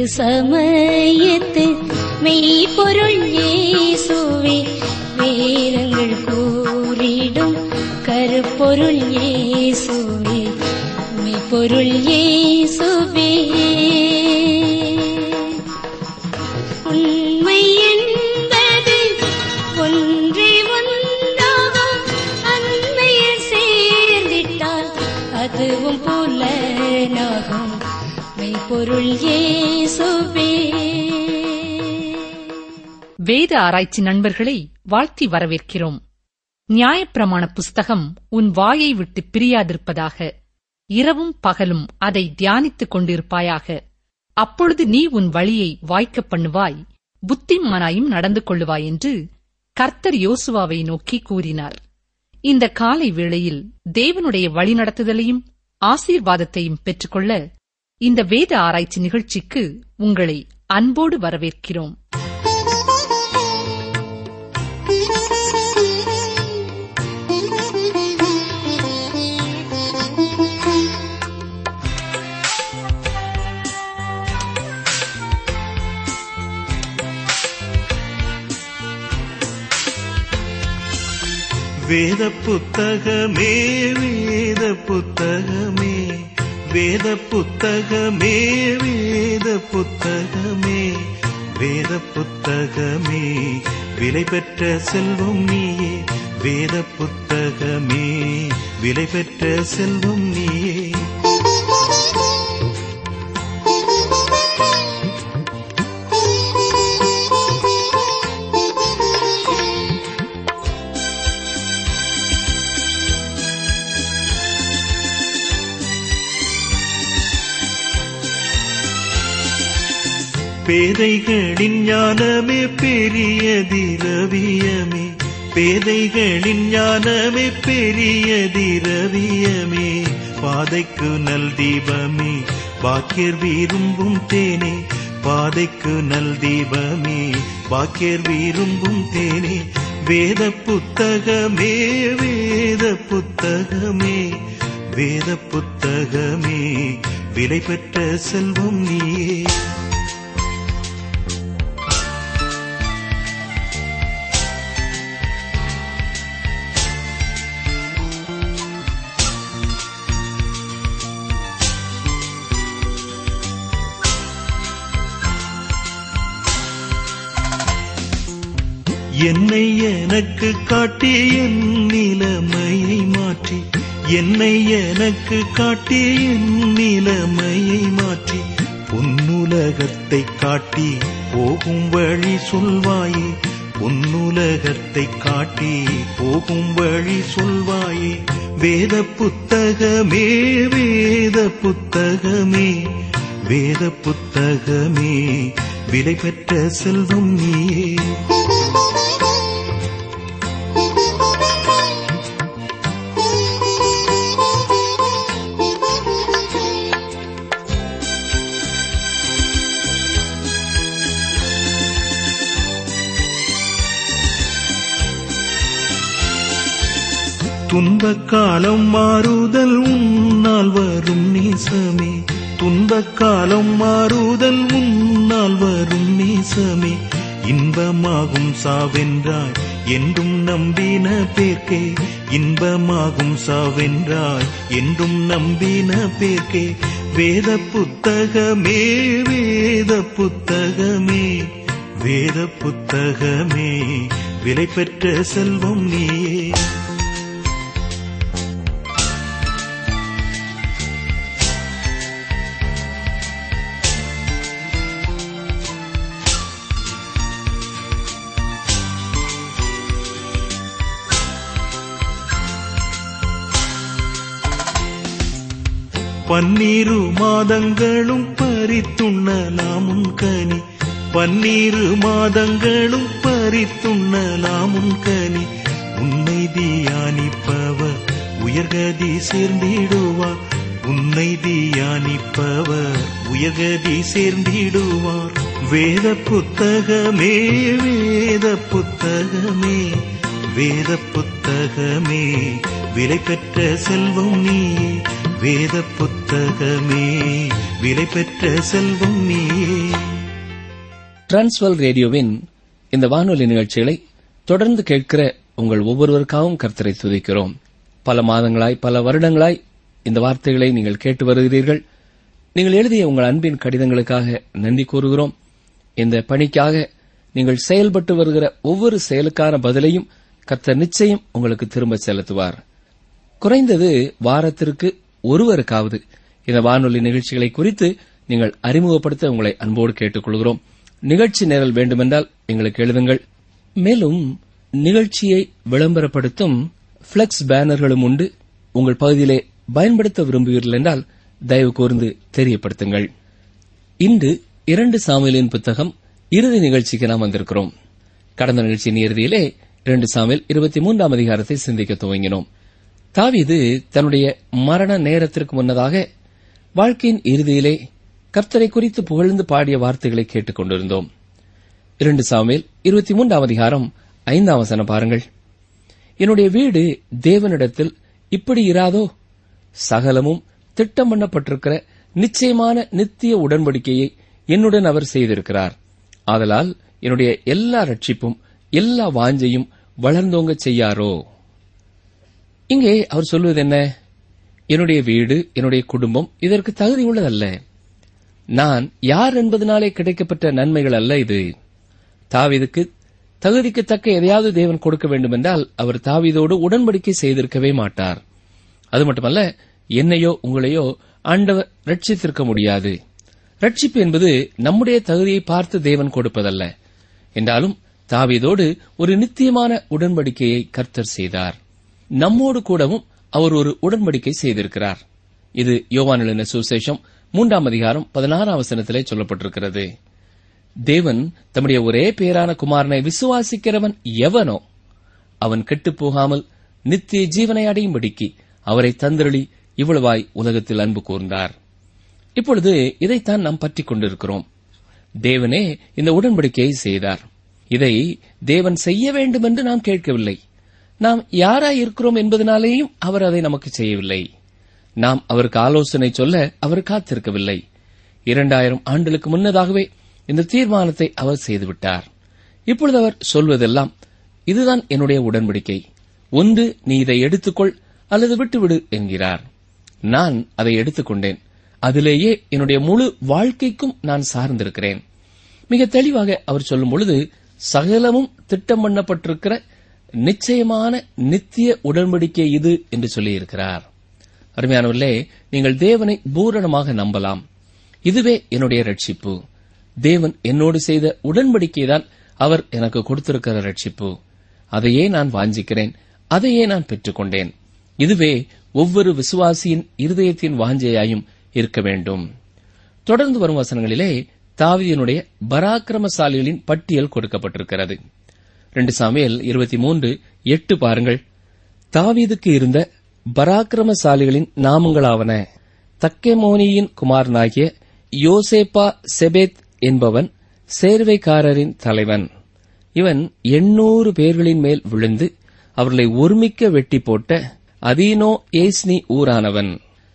திருசமயத்து மெய்ப்பொருள் இயேசுவே வேதங்கள் கூறிடும் கருப்பொருள் இயேசுவே மெய்ப்பொருள் இயேசுவே உண்மை என்பது ஒன்றே ஒன்றாகும் அண்மையில் சேர்ந்திட்டால் அதுவும் புலனாகும் மெய்ப்பொருள் இயேசுவே வேத ஆராய்ச்சி நண்பர்களை வாழ்த்தி வரவேற்கிறோம் நியாயப்பிரமாண புஸ்தகம் உன் வாயை விட்டு பிரியாதிருப்பதாக இரவும் பகலும் அதை தியானித்துக் கொண்டிருப்பாயாக அப்பொழுது நீ உன் வழியை வாய்க்கப் பண்ணுவாய் புத்திமானாயும் நடந்து கொள்ளுவாய் என்று கர்த்தர் யோசுவாவை நோக்கி கூறினார் இந்த காலை வேளையில் தேவனுடைய வழிநடத்துதலையும் ஆசீர்வாதத்தையும் பெற்றுக்கொள்ள இந்த வேத ஆராய்ச்சி நிகழ்ச்சிக்கு உங்களை அன்போடு வரவேற்கிறோம் வேத புத்தகமே வேத புத்தகமே வேத புத்தகமே வேத புத்தகமே வேத புத்தகமே விலை பெற்ற செல்வம் நீயே வேத புத்தகமே விலை பெற்ற செல்வம் நீயே பேதைகளின் ஞானமே பெரிய திரவியமே பேதைகளின் ஞானமே பெரிய திரவியமே பாதைக்கு நல் தீபமே பாக்கியர் விரும்பும் தேனே பாதைக்கு நல் தீபமே பாக்கியர் விரும்பும் தேனே வேத புத்தகமே வேத புத்தகமே வேத புத்தகமே விலை பெற்ற செல்வம் நீயே என்னை எனக்கு காட்டி என் நிலைமையை மாற்றி என்னை எனக்கு காட்டி என் நிலைமையை மாற்றி பொன்னுலகத்தை காட்டி போகும் வழி சொல்வாயே பொன்னுலகத்தை காட்டி போகும் வழி சொல்வாயே வேத புத்தகமே வேத புத்தகமே வேத புத்தகமே விலை பெற்ற செல்வம் நீயே துன்பக் காலம் மாறுதல் உன்னால் வரும் நேசமே துன்பக் காலம் மாறுதல் உன்னால் வரும் நேசமே இன்பமாகும் சாவென்றாய் என்றும் நம்பின பேர்க்கே இன்பமாகும் சாவென்றாய் என்றும் நம்பின பேர்க்கே வேத புத்தகமே வேத புத்தகமே வேத புத்தகமே விலை பெற்ற செல்வம் நீயே பன்னீரு மாதங்களும் பறித்துண்ணலாமுன் கனி பன்னீரு மாதங்களும் பறித்துண்ணலாமுன் கனி உன்னை தியானிப்பவர் உயர்கதி சேர்ந்திடுவார் உன்னை தியானிப்பவர் உயர்கதி சேர்ந்திடுவார் வேத புத்தகமே வேத புத்தகமே வேத புத்தகமே விலை பெற்ற செல்வம் நீயே வேத புத்தகமே விலை பெற்ற செல்வம் நீயே டிரான்ஸ்வல் ரேடியோவின் இந்த வானொலி நிகழ்ச்சிகளை தொடர்ந்து கேட்கிற உங்கள் ஒவ்வொருவருக்காகவும் கர்த்தரை துதிக்கிறோம் பல மாதங்களாய் பல வருடங்களாய் இந்த வார்த்தைகளை நீங்கள் கேட்டு வருகிறீர்கள் நீங்கள் எழுதிய உங்கள் அன்பின் கடிதங்களுக்காக நன்றி கூறுகிறோம் இந்த பணிக்காக நீங்கள் செயல்பட்டு வருகிற ஒவ்வொரு செயலுக்கான பதிலையும் கர்த்தர் நிச்சயம் உங்களுக்கு திரும்ப செலுத்துவார் குறைந்தது வாரத்திற்கு ஒருவருக்காவது இந்த வானொலி நிகழ்ச்சிகளை குறித்து நீங்கள் அறிமுகப்படுத்த உங்களை அன்போடு கேட்டுக்கொள்கிறோம் நிகழ்ச்சி நேரல் வேண்டுமென்றால் எங்களுக்கு எழுதுங்கள் மேலும் நிகழ்ச்சியை விளம்பரப்படுத்தும் பிளெக்ஸ் பேனர்களும் உண்டு உங்கள் பகுதியிலே பயன்படுத்த விரும்புகிறீர்கள் என்றால் தயவு கூர்ந்து தெரியப்படுத்துங்கள் இன்று இரண்டு சாமியலின் புத்தகம் இறுதி நிகழ்ச்சிக்கு நாம் வந்திருக்கிறோம் கடந்த நிகழ்ச்சியின் இறுதியிலே இரண்டு சாமியல் இருபத்தி மூன்றாம் அதிகாரத்தை சிந்திக்க துவங்கினோம் தாவீது தன்னுடைய மரண நேரத்திற்கு முன்னதாக வாழ்க்கையின் இறுதியிலே கர்த்தரை குறித்து புகழ்ந்து பாடிய வார்த்தைகளை கேட்டுக் கொண்டிருந்தோம் இரண்டு சாமியல் இருபத்தி மூன்றாம் அதிகாரம் ஐந்தாம் வசனம் பாருங்கள் என்னுடைய வீடு தேவனிடத்தில் இப்படி இராதோ சகலமும் திட்டம் பண்ணப்பட்டிருக்கிற நிச்சயமான நித்திய உடன்படிக்கையை என்னுடன் அவர் செய்திருக்கிறார் ஆதலால் என்னுடைய எல்லா ரட்சிப்பும் எல்லா வாஞ்சையும் வளர்ந்தோங்க செய்யாரோ இங்கே அவர் சொல்வது என்ன என்னுடைய வீடு என்னுடைய குடும்பம் இதற்கு தகுதி உள்ளதல்ல நான் யார் என்பதனாலே கிடைக்கப்பட்ட நன்மைகள் அல்ல இது தாவீதுக்கு தகுதிக்கு தக்க எதையாவது தேவன் கொடுக்க வேண்டுமென்றால் அவர் தாவீதோடு உடன்படிக்கை செய்திருக்கவே மாட்டார் அது மட்டுமல்ல என்னையோ உங்களையோ ஆண்டவர் ரட்சித்திருக்க முடியாது ரட்சிப்பு என்பது நம்முடைய தகுதியை பார்த்து தேவன் கொடுப்பதல்ல என்றாலும் தாவீதோடு ஒரு நித்தியமான உடன்படிக்கையை கர்த்தர் செய்தார் நம்மோடு கூடவும் அவர் ஒரு உடன்படிக்கை செய்திருக்கிறார் இது யோவானிலின சுசேஷம் மூன்றாம் அதிகாரம் பதினாறாம் வசனத்திலே சொல்லப்பட்டிருக்கிறது தேவன் தம்முடைய ஒரே பேரான குமாரனை விசுவாசிக்கிறவன் எவனோ அவன் கெட்டுப் போகாமல் நித்திய ஜீவனை அடையும்படிக்கு அவரை தந்திரளி இவ்வளவாய் உலகத்தில் அன்பு கூர்ந்தார் இப்பொழுது இதைத்தான் நாம் பற்றிக் கொண்டிருக்கிறோம் தேவனே இந்த உடன்படிக்கையை செய்தார் இதை தேவன் செய்ய வேண்டும் என்று நாம் கேட்கவில்லை நாம் யாராய் இருக்கிறோம் என்பதனாலேயும் அவர் அதை நமக்கு செய்யவில்லை நாம் அவருக்கு ஆலோசனை சொல்ல அவர் காத்திருக்கவில்லை இரண்டாயிரம் ஆண்டுகளுக்கு முன்னதாகவே இந்த தீர்மானத்தை அவர் செய்துவிட்டார் இப்பொழுது அவர் சொல்வதெல்லாம் இதுதான் என்னுடைய உடன்படிக்கை ஒன்று நீ இதை எடுத்துக்கொள் அல்லது விட்டுவிடு என்கிறார் நான் அதை எடுத்துக்கொண்டேன் அதிலேயே என்னுடைய முழு வாழ்க்கைக்கும் நான் சார்ந்திருக்கிறேன் மிக தெளிவாக அவர் சொல்லும் பொழுது சகலமும் திட்டம் பண்ணப்பட்டிருக்கிற நிச்சயமான நித்திய உடன்படிக்கை இது என்று சொல்லியிருக்கிறார் அருமையானவர்களே நீங்கள் தேவனை பூரணமாக நம்பலாம் இதுவே என்னுடைய ரட்சிப்பு தேவன் என்னோடு செய்த உடன்படிக்கைதான் அவர் எனக்கு கொடுத்திருக்கிற ரட்சிப்பு அதையே நான் வாஞ்சிக்கிறேன் அதையே நான் பெற்றுக்கொண்டேன் இதுவே ஒவ்வொரு விசுவாசியின் இருதயத்தின் வாஞ்சையாயும் இருக்க வேண்டும் தொடர்ந்து வரும் வசனங்களிலே தாவீதினுடைய பராக்கிரமசாலிகளின் பட்டியல் கொடுக்கப்பட்டிருக்கிறது ரெண்டு சாமியல் இருபத்தி மூன்று எட்டு பாருங்கள் தாவீதுக்கு இருந்த பராக்கிரமசாலிகளின் நாமங்களாவன தக்கேமோனியின் குமாரனாகிய யோசேப்பா செபேத் என்பவன் சேர்வைக்காரரின் தலைவன் இவன் எண்ணூறு பேர்களின் மேல் விழுந்து அவர்களை ஒருமிக்க வெட்டி போட்ட அதீனோ ஏஸ்னி ஊரானவன்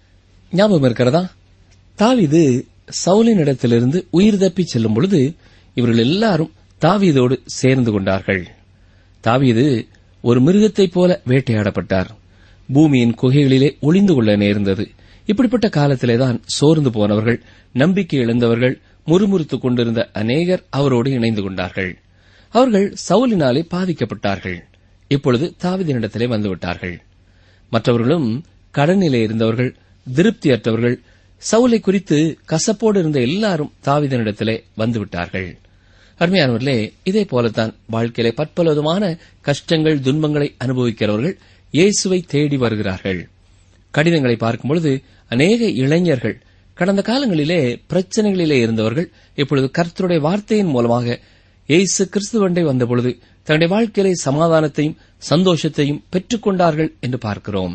ஞாபகம் இருக்கிறதா தாவீது சவுலினிடத்திலிருந்து உயிர் தப்பி செல்லும் பொழுது இவர்கள் எல்லாரும் தாவீதோடு சேர்ந்து கொண்டார்கள் தாவீது ஒரு மிருகத்தைப் போல வேட்டையாடப்பட்டார் பூமியின் குகைகளிலே ஒளிந்து கொள்ள நேர்ந்தது இப்படிப்பட்ட காலத்திலேதான் சோர்ந்து போனவர்கள் நம்பிக்கை இழந்தவர்கள் முறுமுறுத்துக் கொண்டிருந்த அநேகர் அவரோடு இணைந்து கொண்டார்கள் அவர்கள் சவுலினாலே பாதிக்கப்பட்டார்கள் இப்பொழுது தாவிதினிடத்திலே வந்துவிட்டார்கள் மற்றவர்களும் கடனிலே இருந்தவர்கள் திருப்தியற்றவர்கள் சவுலை குறித்து கசப்போடு இருந்த எல்லாரும் தாவிதனிடத்திலே வந்துவிட்டார்கள் அருமையானவர்களே இதே போலத்தான் வாழ்க்கையிலே பற்பலவிதமான கஷ்டங்கள் துன்பங்களை அனுபவிக்கிறவர்கள் இயேசுவை தேடி வருகிறார்கள் கடிதங்களை பார்க்கும்பொழுது அநேக இளைஞர்கள் கடந்த காலங்களிலே பிரச்சனைகளிலே இருந்தவர்கள் இப்பொழுது கர்த்தருடைய வார்த்தையின் மூலமாக இயேசு கிறிஸ்துவண்டை வந்தபொழுது தன்னுடைய வாழ்க்கையிலே சமாதானத்தையும் சந்தோஷத்தையும் பெற்றுக்கொண்டார்கள் என்று பார்க்கிறோம்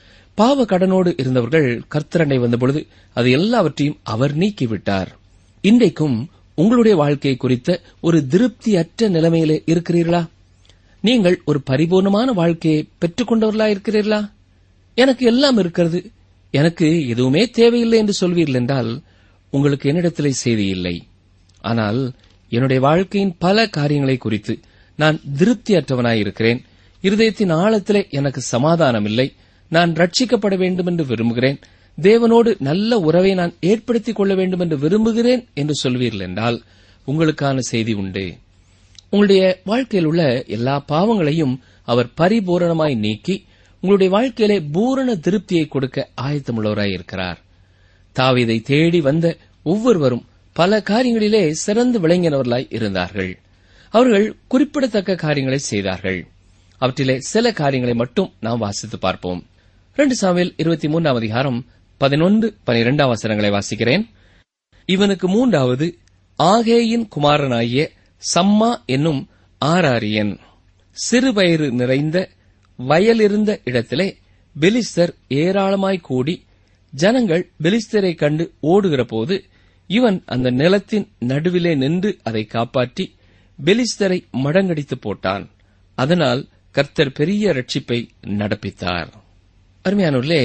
பாவ கடனோடு இருந்தவர்கள் கர்த்தரண்டை வந்தபொழுது அது எல்லாவற்றையும் அவர் நீக்கிவிட்டார் இன்றைக்கும் உங்களுடைய வாழ்க்கை குறித்த ஒரு திருப்தியற்ற நிலைமையிலே இருக்கிறீர்களா நீங்கள் ஒரு பரிபூர்ணமான வாழ்க்கையை பெற்றுக்கொண்டவர்களா இருக்கிறீர்களா எனக்கு எல்லாம் இருக்கிறது எனக்கு எதுவுமே தேவையில்லை என்று சொல்வீர்கள் என்றால் உங்களுக்கு என்னிடத்திலே செய்தி இல்லை ஆனால் என்னுடைய வாழ்க்கையின் பல காரியங்களை குறித்து நான் திருப்தியற்றவனாயிருக்கிறேன் இருதயத்தின் ஆழத்திலே எனக்கு சமாதானம் இல்லை நான் ரட்சிக்கப்பட வேண்டும் என்று விரும்புகிறேன் தேவனோடு நல்ல உறவை நான் ஏற்படுத்திக் கொள்ள வேண்டும் என்று விரும்புகிறேன் என்று சொல்வீர்கள் என்றால் உங்களுக்கான செய்தி உண்டு உங்களுடைய வாழ்க்கையில் உள்ள எல்லா பாவங்களையும் அவர் பரிபூரணமாய் நீக்கி உங்களுடைய வாழ்க்கையிலே பூரண திருப்தியை கொடுக்க ஆயத்தமுள்ளவராய் இருக்கிறார் தாவீதை தேடி வந்த ஒவ்வொருவரும் பல காரியங்களிலே சிறந்து விளங்கினவர்களாய் இருந்தார்கள் அவர்கள் குறிப்பிடத்தக்க காரியங்களை செய்தார்கள் அவற்றிலே சில காரியங்களை மட்டும் நாம் வாசித்து பார்ப்போம் ரெண்டு சாமியில் இருபத்தி மூன்றாம் அதிகாரம் பதினொன்று பனிரெண்டாம் வசனங்களை வாசிக்கிறேன் இவனுக்கு மூன்றாவது ஆகேயின் குமாரனாகிய சம்மா என்னும் ஆராரியன் சிறுபயிறு நிறைந்த வயலிருந்த இடத்திலே பெலிஸ்தர் ஏராளமாய் கூடி ஜனங்கள் பெலிஸ்தரை கண்டு ஓடுகிறபோது இவன் அந்த நிலத்தின் நடுவிலே நின்று அதை காப்பாற்றி பெலிஸ்தரை மடங்கடித்து போட்டான் அதனால் கர்த்தர் பெரிய ரட்சிப்பை நடப்பித்தார் அருமையானூர்லே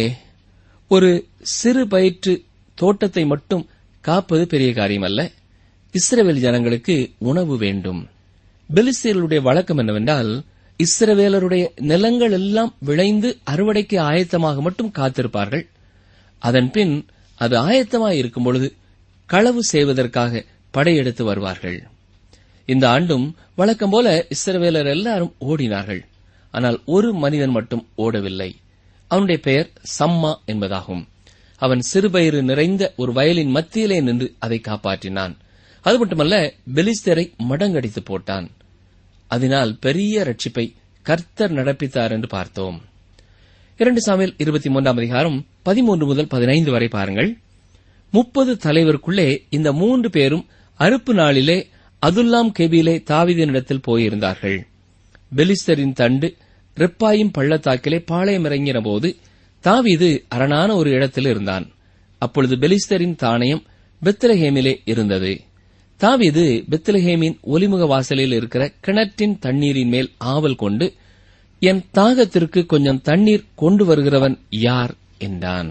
ஒரு சிறு பயிற்று தோட்டத்தை மட்டும் காப்பது பெரிய காரியம் அல்ல இஸ்ரவேல் ஜனங்களுக்கு உணவு வேண்டும் பெலிஸ்தீர்களுடைய வழக்கம் என்னவென்றால் இஸ்ரவேலருடைய நிலங்கள் எல்லாம் விளைந்து அறுவடைக்கு ஆயத்தமாக மட்டும் காத்திருப்பார்கள் அதன்பின் அது ஆயத்தமாய் இருக்கும் பொழுது களவு செய்வதற்காக படையெடுத்து வருவார்கள் இந்த ஆண்டும் வழக்கம் போல இஸ்ரவேலர் எல்லாரும் ஓடினார்கள் ஆனால் ஒரு மனிதன் மட்டும் ஓடவில்லை அவனுடைய பெயர் சம்மா என்பதாகும் அவன் சிறுபயிறு நிறைந்த ஒரு வயலின் மத்தியிலே நின்று அதை காப்பாற்றினான் அது மட்டுமல்ல பெலிஸ்தரை மடங்கடித்து போட்டான் அதனால் பெரிய ரட்சிப்பை கர்த்தர் நடப்பித்தார் என்று பார்த்தோம் இரண்டு சாமியில் இருபத்தி மூன்றாம் அதிகாரம் பதிமூன்று முதல் பதினைந்து வரை பாருங்கள் முப்பது தலைவருக்குள்ளே இந்த மூன்று பேரும் அறுப்பு நாளிலே அதுல்லாம் கெபியிலே தாவிதனிடத்தில் போயிருந்தார்கள் பெலிஸ்தரின் தண்டு ரெப்பாயும் பள்ளத்தாக்கிலே பாளையம் இறங்கின போது தாவீது அரணான ஒரு இடத்தில் இருந்தான் அப்பொழுது பெலிஸ்தரின் தானயம் பெத்லஹேமிலே இருந்தது தாவீது பெத்லஹேமின் ஒலிமுக வாசலில் இருக்கிற கிணற்றின் தண்ணீரின் மேல் ஆவல் கொண்டு என் தாகத்திற்கு கொஞ்சம் தண்ணீர் கொண்டு வருகிறவன் யார் என்றான்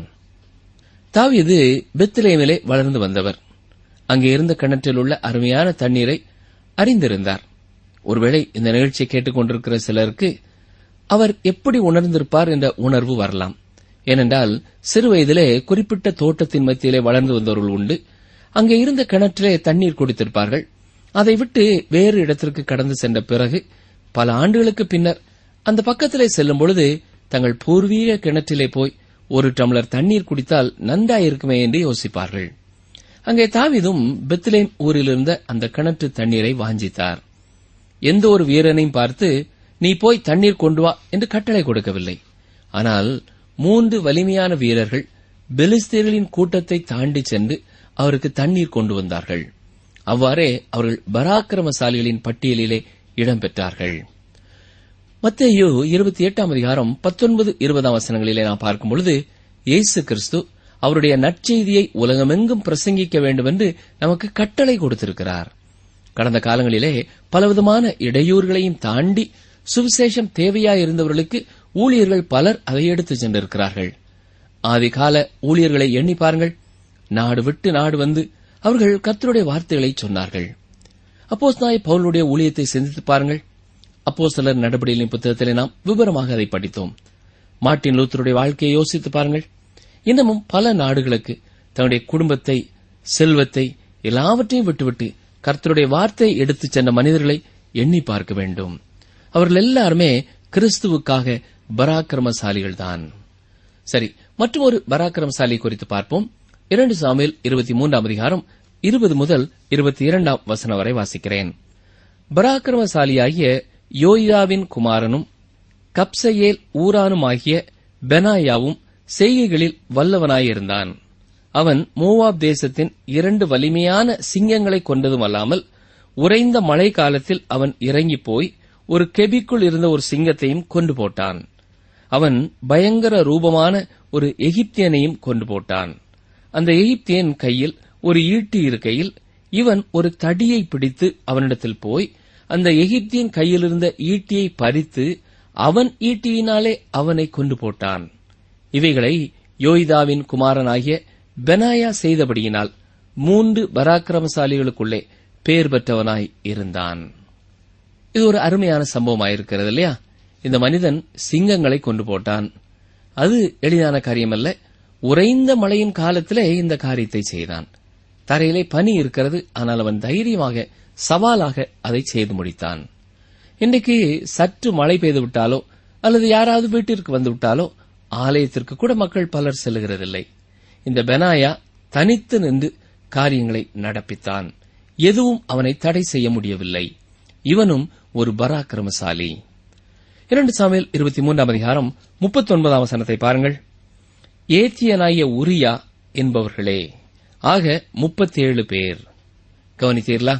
தாவீது பெத்லேமிலே வளர்ந்து வந்தவர் அங்கே இருந்த கிணற்றில் உள்ள அருமையான தண்ணீரை அறிந்திருந்தார் ஒருவேளை இந்த நிகழ்ச்சியை கேட்டுக்கொண்டிருக்கிற சிலருக்கு அவர் எப்படி உணர்ந்திருப்பார் என்ற உணர்வு வரலாம் ஏனென்றால் சிறுவயதிலே குறிப்பிட்ட தோட்டத்தின் மத்தியிலே வளர்ந்து வந்தவர்கள் உண்டு அங்கே இருந்த கிணற்றிலே தண்ணீர் குடித்திருப்பார்கள் அதை விட்டு வேறு இடத்திற்கு கடந்து சென்ற பிறகு பல ஆண்டுகளுக்கு பின்னர் அந்த பக்கத்திலே செல்லும் பொழுது தங்கள் பூர்வீக கிணற்றிலே போய் ஒரு டம்ளர் தண்ணீர் குடித்தால் நன்றாயிருக்குமே என்று யோசிப்பார்கள் அங்கே தாவிதும் பெத்லேம் ஊரில் இருந்த அந்த கிணற்று தண்ணீரை வாஞ்சித்தார் எந்த ஒரு வீரனையும் பார்த்து நீ போய் தண்ணீர் கொண்டு வா என்று கட்டளை கொடுக்கவில்லை ஆனால் மூன்று வலிமையான வீரர்கள் பெலிஸ்தீர்களின் கூட்டத்தை தாண்டி சென்று அவருக்கு தண்ணீர் கொண்டு வந்தார்கள் அவ்வாறே அவர்கள் பராக்கிரமசாலிகளின் பட்டியலிலே இடம்பெற்றார்கள் மத்தேயு இருபத்தி எட்டாம் அதிகாரம் பத்தொன்பது இருபதாம் வசனங்களிலே நாம் பார்க்கும் பொழுது இயேசு கிறிஸ்து அவருடைய நற்செய்தியை உலகமெங்கும் பிரசங்கிக்க வேண்டும் என்று நமக்கு கட்டளை கொடுத்திருக்கிறார் கடந்த காலங்களிலே பலவிதமான இடையூறுகளையும் தாண்டி சுவிசேஷம் தேவையாயிருந்தவர்களுக்கு ஊழியர்கள் பலர் அதை எடுத்துச் சென்றிருக்கிறார்கள் ஆதிகால ஊழியர்களை எண்ணி பாருங்கள் நாடு விட்டு நாடு வந்து அவர்கள் கர்த்தருடைய வார்த்தைகளை சொன்னார்கள் அப்போஸ் நாய் பவுலுடைய ஊழியத்தை சிந்தித்து பாருங்கள் அப்போ சிலர் நடவடிக்கைகளின் புத்தகத்திலே நாம் விவரமாக அதை படித்தோம் மார்ட்டின் லூத்தருடைய வாழ்க்கையை யோசித்து பாருங்கள் இன்னமும் பல நாடுகளுக்கு தன்னுடைய குடும்பத்தை செல்வத்தை எல்லாவற்றையும் விட்டுவிட்டு கர்த்தருடைய வார்த்தையை எடுத்துச் சென்ற மனிதர்களை எண்ணி பார்க்க வேண்டும் அவர்கள் எல்லாருமே கிறிஸ்துவுக்காக பராக்கிரமசாலிகள்தான் சரி மற்றும் ஒரு பராக்கிரமசாலி குறித்து பார்ப்போம் இரண்டு சாமியில் இருபத்தி மூன்றாம் அதிகாரம் இருபது முதல் இருபத்தி இரண்டாம் வசனம் வரை வாசிக்கிறேன் பராக்கிரமசாலியாகிய யோய்தாவின் குமாரனும் கப்சையேல் ஊரானுமாகிய பெனாயாவும் செய்கைகளில் வல்லவனாயிருந்தான் அவன் மோவாப் தேசத்தின் இரண்டு வலிமையான சிங்கங்களை கொண்டதும் அல்லாமல் உறைந்த மழை காலத்தில் அவன் இறங்கிப் போய் ஒரு கெபிக்குள் இருந்த ஒரு சிங்கத்தையும் கொண்டு போட்டான் அவன் பயங்கர ரூபமான ஒரு எகிப்தியனையும் கொண்டு போட்டான் அந்த எகிப்தியன் கையில் ஒரு ஈட்டி இருக்கையில் இவன் ஒரு தடியை பிடித்து அவனிடத்தில் போய் அந்த எகிப்தியன் கையிலிருந்த ஈட்டியை பறித்து அவன் ஈட்டியினாலே அவனை கொண்டு போட்டான் இவைகளை யோய்தாவின் குமாரனாகிய பெனாயா செய்தபடியினால் மூன்று பராக்கிரமசாலிகளுக்குள்ளே பேர் பெற்றவனாய் இருந்தான் இது ஒரு அருமையான சம்பவமாயிருக்கிறது இல்லையா இந்த மனிதன் சிங்கங்களை கொண்டு போட்டான் அது எளிதான காரியமல்ல உறைந்த மழையின் காலத்திலே இந்த காரியத்தை செய்தான் தரையிலே பனி இருக்கிறது ஆனால் அவன் தைரியமாக சவாலாக அதை செய்து முடித்தான் இன்றைக்கு சற்று மழை பெய்து விட்டாலோ அல்லது யாராவது வீட்டிற்கு வந்து விட்டாலோ ஆலயத்திற்கு கூட மக்கள் பலர் செல்லுகிறதில்லை இந்த பெனாயா தனித்து நின்று காரியங்களை நடப்பித்தான் எதுவும் அவனை தடை செய்ய முடியவில்லை இவனும் ஒரு பராக்கிரமசாலி இரண்டு சாமியல் இருபத்தி மூன்றாம் அதிகாரம் முப்பத்தி ஒன்பதாம் வசனத்தை பாருங்கள் ஏத்தியனாய உரியா என்பவர்களே ஆக முப்பத்தேழு பேர் கவனித்தீர்களா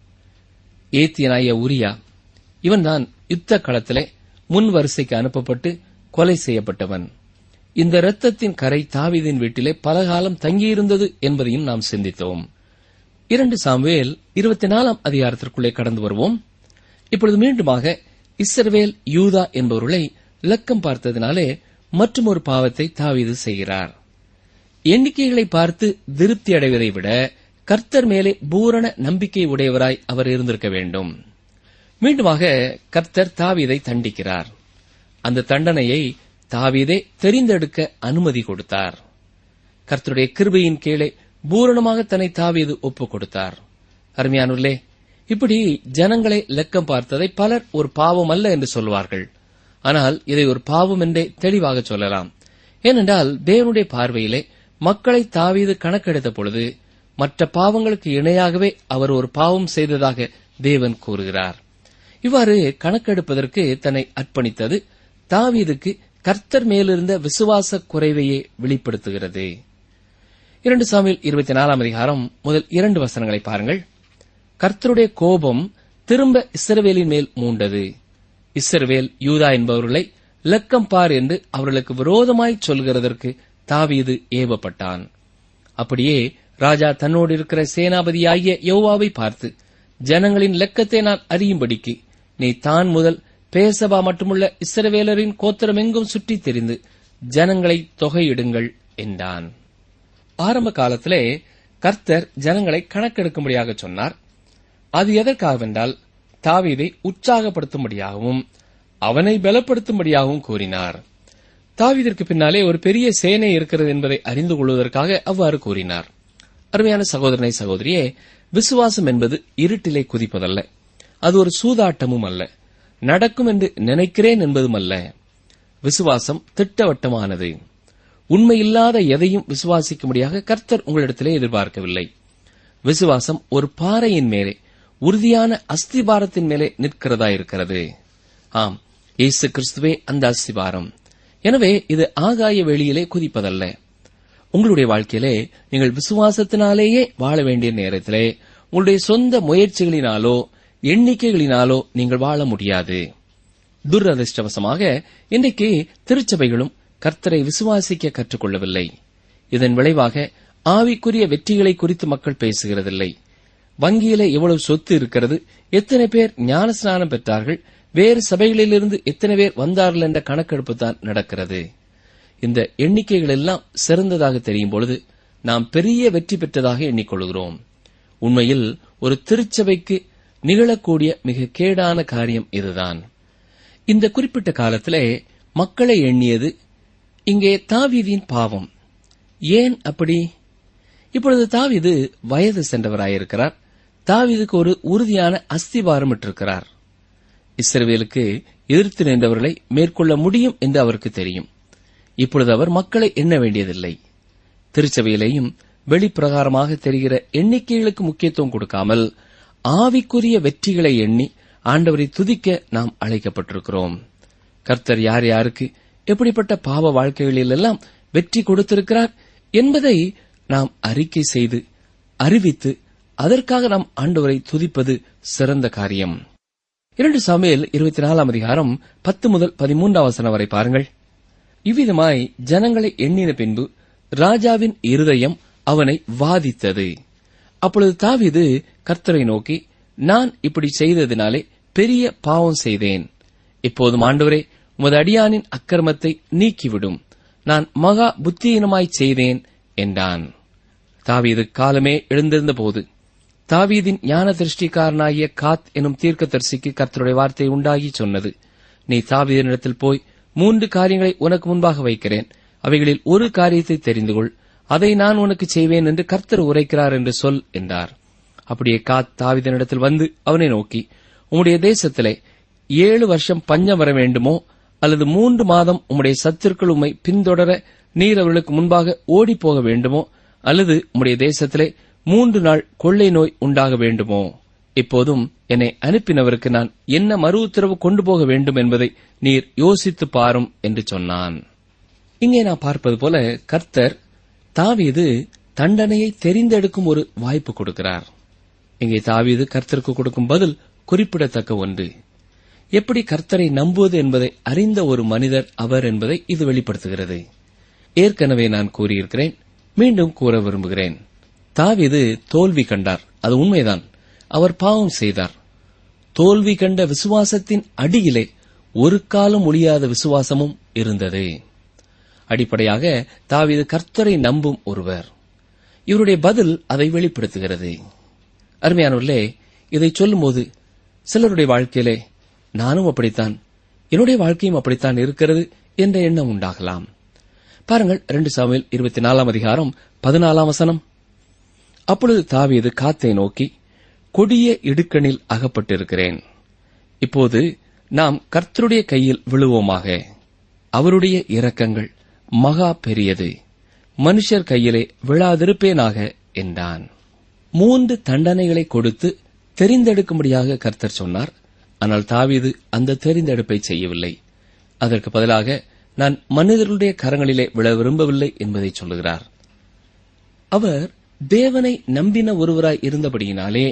ஏத்தியனாய உரியா இவன்தான் யுத்த களத்திலே முன் வரிசைக்கு அனுப்பப்பட்டு கொலை செய்யப்பட்டவன் இந்த இரத்தத்தின் கரை தாவீதின் வீட்டிலே பலகாலம் தங்கியிருந்தது என்பதையும் நாம் சிந்தித்தோம் இரண்டு சாமுவேல் இருபத்தி நாலாம் அதிகாரத்திற்குள்ளே கடந்து வருவோம் இப்பொழுது மீண்டுமாக இஸ்ரவேல் யூதா என்பவர்களை இலக்கம் பார்த்ததினாலே மற்றும் ஒரு பாவத்தை தாவீது செய்கிறார் எண்ணிக்கைகளை பார்த்து திருப்தி அடைவதை விட கர்த்தர் மேலே பூரண நம்பிக்கை உடையவராய் அவர் இருந்திருக்க வேண்டும் மீண்டுமாக கர்த்தர் தாவீதை தண்டிக்கிறார் அந்த தண்டனையை தாவீதே தெரிந்தெடுக்க அனுமதி கொடுத்தார் கர்த்தருடைய கிருபையின் கீழே பூரணமாக தன்னை தாவீது ஒப்புக் கொடுத்தார் அருமையானுள்ளே இப்படி ஜனங்களை லெக்கம் பார்த்ததை பலர் ஒரு பாவம் அல்ல என்று சொல்வார்கள் ஆனால் இதை ஒரு பாவம் என்றே தெளிவாக சொல்லலாம் ஏனென்றால் தேவனுடைய பார்வையிலே மக்களை தாவீது கணக்கெடுத்த பொழுது மற்ற பாவங்களுக்கு இணையாகவே அவர் ஒரு பாவம் செய்ததாக தேவன் கூறுகிறார் இவ்வாறு கணக்கெடுப்பதற்கு தன்னை அர்ப்பணித்தது தாவீதுக்கு கர்த்தர் மேலிருந்த விசுவாச குறைவையே வெளிப்படுத்துகிறது இரண்டு சாமியில் இருபத்தி நாலாம் அதிகாரம் முதல் இரண்டு வசனங்களை பாருங்கள் கர்த்தருடைய கோபம் திரும்ப இஸ்ரவேலின் மேல் மூண்டது இஸ்ரவேல் யூதா என்பவர்களை லக்கம் பார் என்று அவர்களுக்கு விரோதமாய் சொல்கிறதற்கு தாவீது ஏவப்பட்டான் அப்படியே ராஜா தன்னோடு இருக்கிற சேனாபதியாகிய யோவாவை பார்த்து ஜனங்களின் லக்கத்தை நான் அறியும்படிக்கு நீ தான் முதல் பேசபா மட்டுமுள்ள இஸ்ரவேலரின் கோத்திரமெங்கும் சுற்றித் தெரிந்து ஜனங்களை தொகையிடுங்கள் என்றான் ஆரம்ப காலத்திலே கர்த்தர் ஜனங்களை கணக்கெடுக்கும்படியாக சொன்னார் அது எதற்காகவென்றால் தாவீதை உற்சாகப்படுத்தும்படியாகவும் அவனை பலப்படுத்தும்படியாகவும் கூறினார் தாவீதிற்கு பின்னாலே ஒரு பெரிய சேனை இருக்கிறது என்பதை அறிந்து கொள்வதற்காக அவ்வாறு கூறினார் அருமையான சகோதரனை சகோதரியே விசுவாசம் என்பது இருட்டிலே குதிப்பதல்ல அது ஒரு சூதாட்டமும் அல்ல நடக்கும் என்று நினைக்கிறேன் என்பதும் அல்ல விசுவாசம் திட்டவட்டமானது உண்மையில்லாத எதையும் விசுவாசிக்கும்படியாக கர்த்தர் உங்களிடத்திலே எதிர்பார்க்கவில்லை விசுவாசம் ஒரு பாறையின் மேலே உறுதியான அஸ்திபாரத்தின் மேலே நிற்கிறதா இருக்கிறது ஆம் இயேசு கிறிஸ்துவே அந்த அஸ்திபாரம் எனவே இது ஆகாய வெளியிலே குதிப்பதல்ல உங்களுடைய வாழ்க்கையிலே நீங்கள் விசுவாசத்தினாலேயே வாழ வேண்டிய நேரத்திலே உங்களுடைய சொந்த முயற்சிகளினாலோ எண்ணிக்கைகளினாலோ நீங்கள் வாழ முடியாது துரதிருஷ்டவசமாக இன்றைக்கு திருச்சபைகளும் கர்த்தரை விசுவாசிக்க கற்றுக்கொள்ளவில்லை இதன் விளைவாக ஆவிக்குரிய வெற்றிகளை குறித்து மக்கள் பேசுகிறதில்லை வங்கியில எவ்வளவு சொத்து இருக்கிறது எத்தனை பேர் ஞானஸ்நானம் பெற்றார்கள் வேறு சபைகளிலிருந்து எத்தனை பேர் வந்தார்கள் என்ற கணக்கெடுப்பு தான் நடக்கிறது இந்த எண்ணிக்கைகள் எல்லாம் சிறந்ததாக தெரியும் பொழுது நாம் பெரிய வெற்றி பெற்றதாக எண்ணிக்கொள்கிறோம் உண்மையில் ஒரு திருச்சபைக்கு நிகழக்கூடிய மிக கேடான காரியம் இதுதான் இந்த குறிப்பிட்ட காலத்திலே மக்களை எண்ணியது இங்கே தாவீதின் பாவம் ஏன் அப்படி இப்பொழுது தாவீது வயது சென்றவராயிருக்கிறார் தாவீதுக்கு ஒரு உறுதியான அஸ்திபாரம் இட்டிருக்கிறார் இஸ்ரவேலுக்கு எதிர்த்து நின்றவர்களை மேற்கொள்ள முடியும் என்று அவருக்கு தெரியும் இப்பொழுது அவர் மக்களை எண்ண வேண்டியதில்லை திருச்சபையிலேயும் வெளிப்பிரகாரமாக தெரிகிற எண்ணிக்கைகளுக்கு முக்கியத்துவம் கொடுக்காமல் ஆவிக்குரிய வெற்றிகளை எண்ணி ஆண்டவரை துதிக்க நாம் அழைக்கப்பட்டிருக்கிறோம் கர்த்தர் யார் யாருக்கு எப்படிப்பட்ட பாவ வாழ்க்கைகளிலெல்லாம் வெற்றி கொடுத்திருக்கிறார் என்பதை நாம் அறிக்கை செய்து அறிவித்து அதற்காக நாம் ஆண்டவரை துதிப்பது சிறந்த காரியம் இரண்டு சாமியில் இருபத்தி நாலாம் அதிகாரம் பத்து முதல் பதிமூன்றாம் வசனம் வரை பாருங்கள் இவ்விதமாய் ஜனங்களை எண்ணின பின்பு ராஜாவின் இருதயம் அவனை வாதித்தது அப்பொழுது தாவீது கர்த்தரை நோக்கி நான் இப்படி செய்ததினாலே பெரிய பாவம் செய்தேன் இப்போதும் ஆண்டவரே உமது அடியானின் அக்கிரமத்தை நீக்கிவிடும் நான் மகா புத்தியீனமாய் செய்தேன் என்றான் தாவீது காலமே எழுந்திருந்த போது தாவீதின் ஞான திருஷ்டிக்காரனாகிய காத் எனும் தீர்க்கதரிசிக்கு கர்த்தருடைய வார்த்தை உண்டாகி சொன்னது நீ தாவீதினிடத்தில் போய் மூன்று காரியங்களை உனக்கு முன்பாக வைக்கிறேன் அவைகளில் ஒரு காரியத்தை தெரிந்து கொள் அதை நான் உனக்கு செய்வேன் என்று கர்த்தர் உரைக்கிறார் என்று சொல் என்றார் அப்படியே காத் தாவீதினிடத்தில் வந்து அவனை நோக்கி உம்முடைய தேசத்திலே ஏழு வருஷம் பஞ்சம் வர வேண்டுமோ அல்லது மூன்று மாதம் உம்முடைய சத்துருக்கள் உம்மை பின்தொடர நீர் அவர்களுக்கு முன்பாக ஓடிப்போக வேண்டுமோ அல்லது உம்முடைய தேசத்திலே மூன்று நாள் கொள்ளை நோய் உண்டாக வேண்டுமோ இப்போதும் என்னை அனுப்பினவருக்கு நான் என்ன மறு உத்தரவு கொண்டு போக வேண்டும் என்பதை நீர் யோசித்து பாரும் என்று சொன்னான் இங்கே நான் பார்ப்பது போல கர்த்தர் தாவீது தண்டனையை தெரிந்தெடுக்கும் ஒரு வாய்ப்பு கொடுக்கிறார் இங்கே தாவீது கர்த்தருக்கு கொடுக்கும் பதில் குறிப்பிடத்தக்க ஒன்று எப்படி கர்த்தரை நம்புவது என்பதை அறிந்த ஒரு மனிதர் அவர் என்பதை இது வெளிப்படுத்துகிறது ஏற்கனவே நான் கூறியிருக்கிறேன் மீண்டும் கூற விரும்புகிறேன் தாவீது தோல்வி கண்டார் அது உண்மைதான் அவர் பாவம் செய்தார் தோல்வி கண்ட விசுவாசத்தின் அடியிலே ஒரு காலம் ஒழியாத விசுவாசமும் இருந்தது அடிப்படையாக தாவீது கர்த்தரை நம்பும் ஒருவர் இவருடைய பதில் அதை வெளிப்படுத்துகிறது அருமையானவர்களே இதை சொல்லும்போது சிலருடைய வாழ்க்கையிலே நானும் அப்படித்தான் என்னுடைய வாழ்க்கையும் அப்படித்தான் இருக்கிறது என்ற எண்ணம் உண்டாகலாம் பாருங்கள் ரெண்டு சாமியில் இருபத்தி நாலாம் அதிகாரம் பதினாலாம் வசனம் அப்பொழுது தாவீது காத்தை நோக்கி கொடிய இடுக்கணில் அகப்பட்டிருக்கிறேன் இப்போது நாம் கர்த்தருடைய கையில் விழுவோமாக அவருடைய இரக்கங்கள் மகா பெரியது மனுஷர் கையிலே விழாதிருப்பேனாக என்றான் மூன்று தண்டனைகளை கொடுத்து தெரிந்தெடுக்கும்படியாக கர்த்தர் சொன்னார் ஆனால் தாவீது அந்த தெரிந்தெடுப்பை செய்யவில்லை அதற்கு பதிலாக நான் மனிதர்களுடைய கரங்களிலே விழ விரும்பவில்லை என்பதை சொல்லுகிறார் அவர் தேவனை நம்பின ஒருவராய் இருந்தபடியினாலே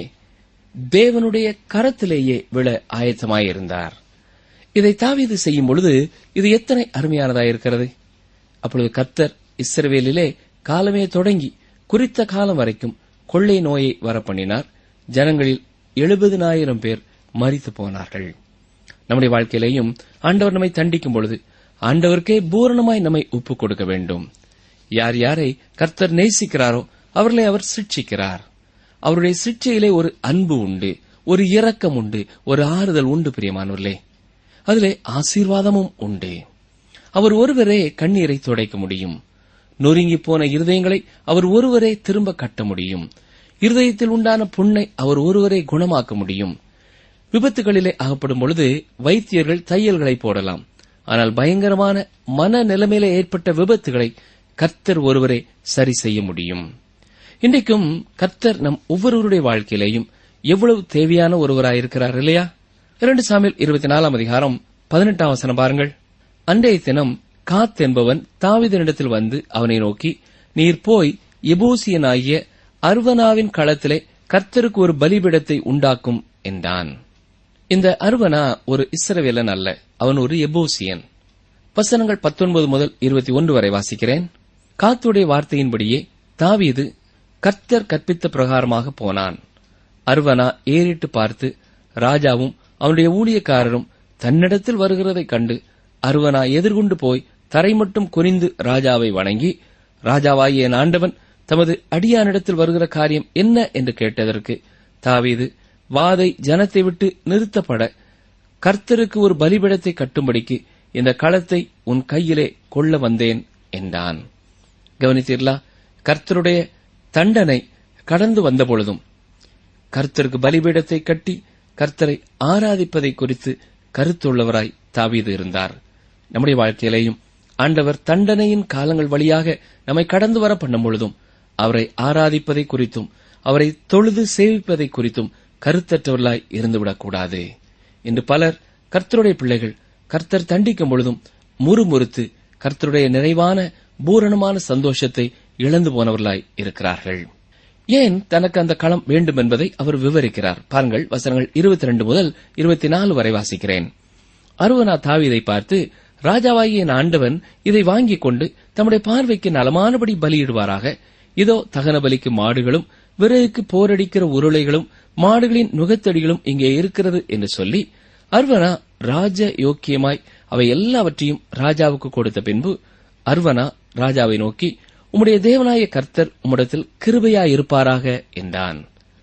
தேவனுடைய கரத்திலேயே விழ ஆயத்தமாயிருந்தார் இதை தாவீது செய்யும் பொழுது இது எத்தனை அருமையானதாயிருக்கிறது அப்பொழுது கர்த்தர் இஸ்ரவேலிலே காலமே தொடங்கி குறித்த காலம் வரைக்கும் கொள்ளை நோயை வரப்பண்ணினார் ஜனங்களில் எழுபதினாயிரம் பேர் மரித்து போனார்கள் நம்முடைய வாழ்க்கையிலேயும் ஆண்டவர் நம்மை தண்டிக்கும் பொழுது ஆண்டவருக்கே பூரணமாய் நம்மை ஒப்புக் கொடுக்க வேண்டும் யார் யாரை கர்த்தர் நேசிக்கிறாரோ அவர்களை அவர் சிட்சிக்கிறார் அவருடைய சிட்சையிலே ஒரு அன்பு உண்டு ஒரு இரக்கம் உண்டு ஒரு ஆறுதல் உண்டு பிரியமானவர்களே அதிலே ஆசீர்வாதமும் உண்டு அவர் ஒருவரே கண்ணீரை துடைக்க முடியும் நொறுங்கி போன இருதயங்களை அவர் ஒருவரே திரும்ப கட்ட முடியும் இருதயத்தில் உண்டான புண்ணை அவர் ஒருவரே குணமாக்க முடியும் விபத்துகளிலே அகப்படும் பொழுது வைத்தியர்கள் தையல்களை போடலாம் ஆனால் பயங்கரமான மன நிலைமையிலே ஏற்பட்ட விபத்துகளை கர்த்தர் ஒருவரே சரி செய்ய முடியும் இன்றைக்கும் கர்த்தர் நம் ஒவ்வொருவருடைய வாழ்க்கையிலேயும் எவ்வளவு தேவையான ஒருவராயிருக்கிறார் இல்லையா இரண்டு சாமியில் இருபத்தி நாலாம் அதிகாரம் பதினெட்டாம் வசனம் பாருங்கள் அன்றைய தினம் காத் என்பவன் தாவிதனிடத்தில் வந்து அவனை நோக்கி நீர் போய் எபூசியனாகிய அர்வனாவின் களத்திலே கர்த்தருக்கு ஒரு பலிபீடத்தை உண்டாக்கும் என்றான் இந்த அர்வனா ஒரு இஸ்ரவேலன் அல்ல அவன் ஒரு எபூசியன் வசனங்கள் பத்தொன்பது முதல் இருபத்தி ஒன்று வரை வாசிக்கிறேன் காத்துடைய வார்த்தையின்படியே தாவீது கர்த்தர் கற்பித்த பிரகாரமாக போனான் அர்வனா ஏறிட்டு பார்த்து ராஜாவும் அவனுடைய ஊழியக்காரரும் தன்னிடத்தில் வருகிறதைக் கண்டு அர்வனா எதிர்கொண்டு போய் தரை மட்டும் குனிந்து ராஜாவை வணங்கி ராஜாவாகிய என் ஆண்டவன் தமது அடியானிடத்தில் வருகிற காரியம் என்ன என்று கேட்டதற்கு தாவீது வாதை ஜனத்தை விட்டு நிறுத்தப்பட கர்த்தருக்கு ஒரு பலிபீடத்தை கட்டும்படிக்கு இந்த களத்தை உன் கையிலே கொள்ள வந்தேன் என்றான் கவனித்தீர்களா கர்த்தருடைய தண்டனை கடந்து வந்தபொழுதும் கர்த்தருக்கு பலிபீடத்தை கட்டி கர்த்தரை ஆராதிப்பதை குறித்து கருத்துள்ளவராய் தாவீது இருந்தார் நம்முடைய வாழ்க்கையிலேயும் ஆண்டவர் தண்டனையின் காலங்கள் வழியாக நம்மை கடந்து வர பண்ணும் பொழுதும் அவரை ஆராதிப்பதை குறித்தும் அவரை தொழுது சேவிப்பதை குறித்தும் கருத்தற்றவர்களாய் இருந்துவிடக்கூடாது இன்று பலர் கர்த்தருடைய பிள்ளைகள் கர்த்தர் தண்டிக்கும் பொழுதும் முறுமுறுத்து கர்த்தருடைய நிறைவான பூரணமான சந்தோஷத்தை இழந்து போனவர்களாய் இருக்கிறார்கள் ஏன் தனக்கு அந்த களம் வேண்டும் என்பதை அவர் விவரிக்கிறார் பாருங்கள் வசனங்கள் இருபத்தி ரெண்டு முதல் இருபத்தி நாலு வரை வாசிக்கிறேன் அருவனா தாவீதை பார்த்து ராஜாவாகிய என் ஆண்டவன் இதை வாங்கிக் கொண்டு தம்முடைய பார்வைக்கு நலமானபடி பலியிடுவாராக இதோ தகன பலிக்கு மாடுகளும் விறகுக்கு போரடிக்கிற உருளைகளும் மாடுகளின் நுகத்தடிகளும் இங்கே இருக்கிறது என்று சொல்லி அர்வனா ராஜ யோக்கியமாய் அவை எல்லாவற்றையும் ராஜாவுக்கு கொடுத்த பின்பு அர்வனா ராஜாவை நோக்கி உம்முடைய தேவனாய கர்த்தர் உம்மிடத்தில் கிருபையாயிருப்பாராக என்றான்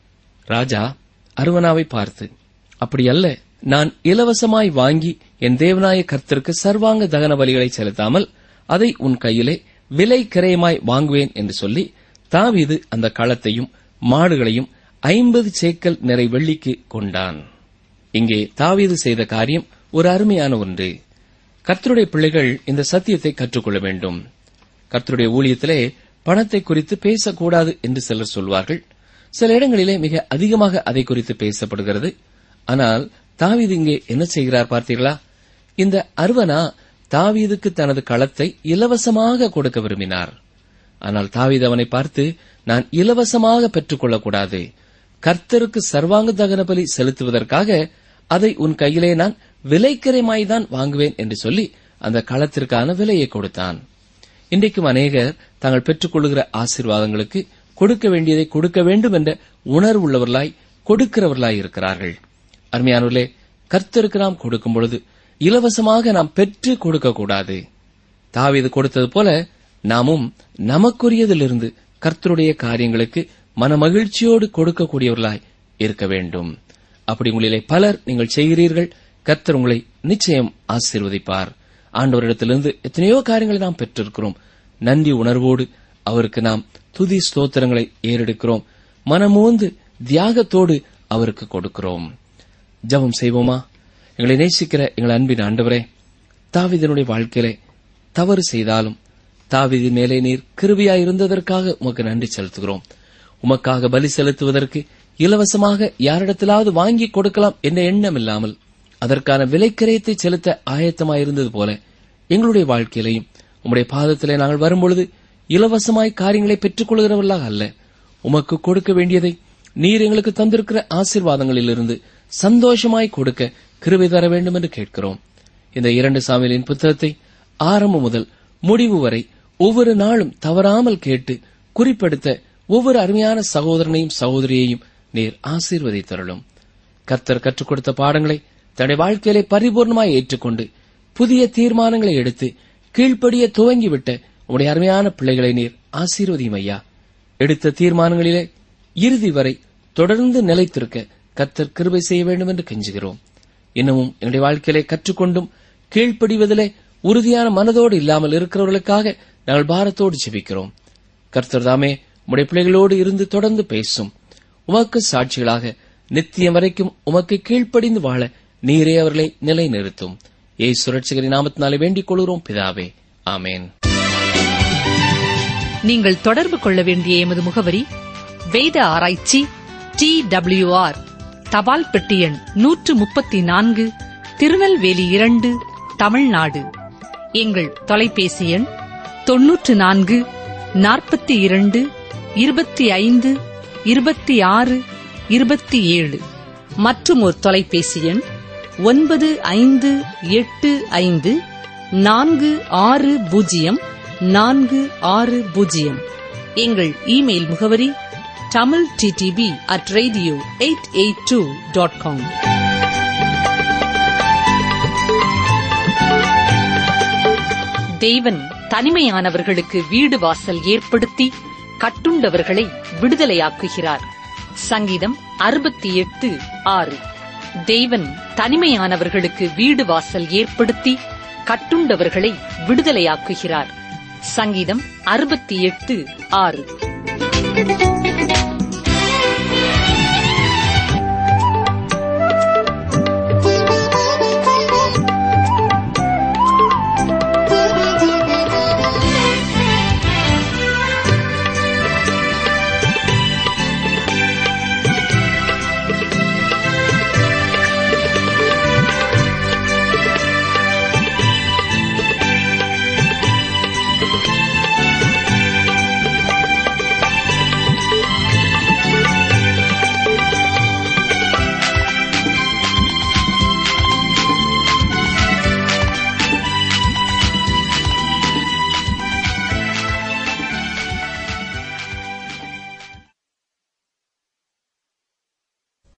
ராஜா அருவனாவை பார்த்து அப்படி அல்ல நான் இலவசமாய் வாங்கி என் தேவனாய கர்த்தருக்கு சர்வாங்க தகன பலிகளை செலுத்தாமல் அதை உன் கையிலே விலை கிரயமாய் வாங்குவேன் என்று சொல்லி தாவீது அந்த களத்தையும் மாடுகளையும் ஐம்பது சேக்கல் நிறை வெள்ளிக்கு கொண்டான் இங்கே தாவீது செய்த காரியம் ஒரு அருமையான ஒன்று கர்த்தருடைய பிள்ளைகள் இந்த சத்தியத்தை கற்றுக்கொள்ள வேண்டும் கர்த்தருடைய ஊழியத்திலே பணத்தை குறித்து பேசக்கூடாது என்று சிலர் சொல்வார்கள் சில இடங்களிலே மிக அதிகமாக அதை குறித்து பேசப்படுகிறது ஆனால் தாவீது இங்கே என்ன செய்கிறார் பார்த்தீர்களா இந்த அருவனா தாவீதுக்கு தனது களத்தை இலவசமாக கொடுக்க விரும்பினார் ஆனால் தாவீது அவனை பார்த்து நான் இலவசமாக பெற்றுக்கொள்ளக்கூடாது கர்த்தருக்கு சர்வாங்க தகன பலி செலுத்துவதற்காக அதை உன் கையிலே நான் விலைக்கரைமாய்தான் வாங்குவேன் என்று சொல்லி அந்த களத்திற்கான விலையை கொடுத்தான் இன்றைக்கும் அநேகர் தாங்கள் பெற்றுக்கொள்ளுகிற ஆசீர்வாதங்களுக்கு கொடுக்க வேண்டியதை கொடுக்க வேண்டும் என்ற உணர்வுள்ளவர்களாய் கொடுக்கிறவர்களாய் இருக்கிறார்கள் அருமையானவர்களே கர்த்தருக்கு நாம் கொடுக்கும் பொழுது இலவசமாக நாம் பெற்று கொடுக்கக்கூடாது தாவீது கொடுத்தது போல நாமும் நமக்குரியதிலிருந்து கர்த்தருடைய காரியங்களுக்கு மனமகிழ்ச்சியோடு கொடுக்கக்கூடியவர்களாய் இருக்க வேண்டும் அப்படி உங்களிலே பலர் நீங்கள் செய்கிறீர்கள் கர்த்தர் உங்களை நிச்சயம் ஆசீர்வதிப்பார் ஆண்டவரிடத்திலிருந்து எத்தனையோ காரியங்களை நாம் பெற்றிருக்கிறோம் நன்றி உணர்வோடு அவருக்கு நாம் துதி ஸ்தோத்திரங்களை ஏறெடுக்கிறோம் மனமோந்து தியாகத்தோடு அவருக்கு கொடுக்கிறோம் ஜெபம் செய்வோமா எங்களை நேசிக்கிற எங்கள் அன்பின் ஆண்டவரே தாவிதனுடைய வாழ்க்கையிலே தவறு செய்தாலும் தாவிதி மேலே நீர் கிருபியாய் இருந்ததற்காக உமக்கு நன்றி செலுத்துகிறோம் உமக்காக பலி செலுத்துவதற்கு இலவசமாக யாரிடத்திலாவது வாங்கி கொடுக்கலாம் என்ற எண்ணம் இல்லாமல் அதற்கான விலைக்கிரயத்தை செலுத்த ஆயத்தமாயிருந்தது போல எங்களுடைய வாழ்க்கையிலையும் உம்முடைய பாதத்திலே நாங்கள் வரும்பொழுது இலவசமாய் காரியங்களை பெற்றுக் கொள்கிறவர்களாக அல்ல உமக்கு கொடுக்க வேண்டியதை நீர் எங்களுக்கு தந்திருக்கிற ஆசீர்வாதங்களிலிருந்து சந்தோஷமாய் கொடுக்க கிருபை தர வேண்டும் என்று கேட்கிறோம் இந்த இரண்டு சாமியலின் புத்தகத்தை ஆரம்பம் முதல் முடிவு வரை ஒவ்வொரு நாளும் தவறாமல் கேட்டு குறிப்பெடுத்த ஒவ்வொரு அருமையான சகோதரனையும் சகோதரியையும் நீர் ஆசீர்வதித்தருளும் கர்த்தர் கற்றுக் கொடுத்த பாடங்களை தன்னுடைய வாழ்க்கையிலே பரிபூர்ணமாய் ஏற்றுக்கொண்டு புதிய தீர்மானங்களை எடுத்து கீழ்ப்படிய துவங்கிவிட்ட உடைய அருமையான பிள்ளைகளை நீர் ஆசீர்வதியும் ஐயா எடுத்த தீர்மானங்களிலே இறுதி வரை தொடர்ந்து நிலைத்திருக்க கர்த்தர் கிருபை செய்ய வேண்டும் என்று கெஞ்சுகிறோம் இன்னமும் என்னுடைய வாழ்க்கையிலே கற்றுக்கொண்டும் கீழ்ப்படிவதிலே உறுதியான மனதோடு இல்லாமல் இருக்கிறவர்களுக்காக நாங்கள் பாரத்தோடு ஜெபிக்கிறோம் கர்த்தர் தாமே உடைய பிள்ளைகளோடு இருந்து தொடர்ந்து பேசும் உமக்கு சாட்சிகளாக நித்தியம் வரைக்கும் உமக்கு கீழ்ப்படிந்து வாழ நீரே அவர்களை நிலைநிறுத்தும் ஏய் சுரட்சகரின் நாமத்தினாலே வேண்டிக் கொள்கிறோம் பிதாவே ஆமேன் நீங்கள் தொடர்பு கொள்ள வேண்டிய எமது முகவரி வேத ஆராய்ச்சி டி ஆர் தபால் பெட்டி எண் நூற்று முப்பத்தி நான்கு திருநெல்வேலி இரண்டு தமிழ்நாடு எங்கள் தொலைபேசி எண் தொன்னூற்று நான்கு நாற்பத்தி இரண்டு இருபத்தி ஐந்து இருபத்தி ஆறு இருபத்தி ஏழு மற்றும் ஒரு தொலைபேசி எண் ஒன்பது ஐந்து எட்டு ஐந்து நான்கு ஆறு பூஜ்ஜியம் நான்கு ஆறு பூஜ்ஜியம் எங்கள் இமெயில் முகவரி Tamil DTP at radio eight eight two dot com தேவன் தனிமையானவர்களுக்கு வீடு வாசல் ஏற்படுத்தி கட்டுண்டவர்களை விடுதலையாக்குகிறார் சங்கீதம் அறுபத்தி எட்டு ஆறு தேவன் தனிமையானவர்களுக்கு வீடு வாசல் ஏற்படுத்தி கட்டுண்டவர்களை விடுதலையாக்குகிறார் சங்கீதம் அறுபத்தி எட்டு ஆறு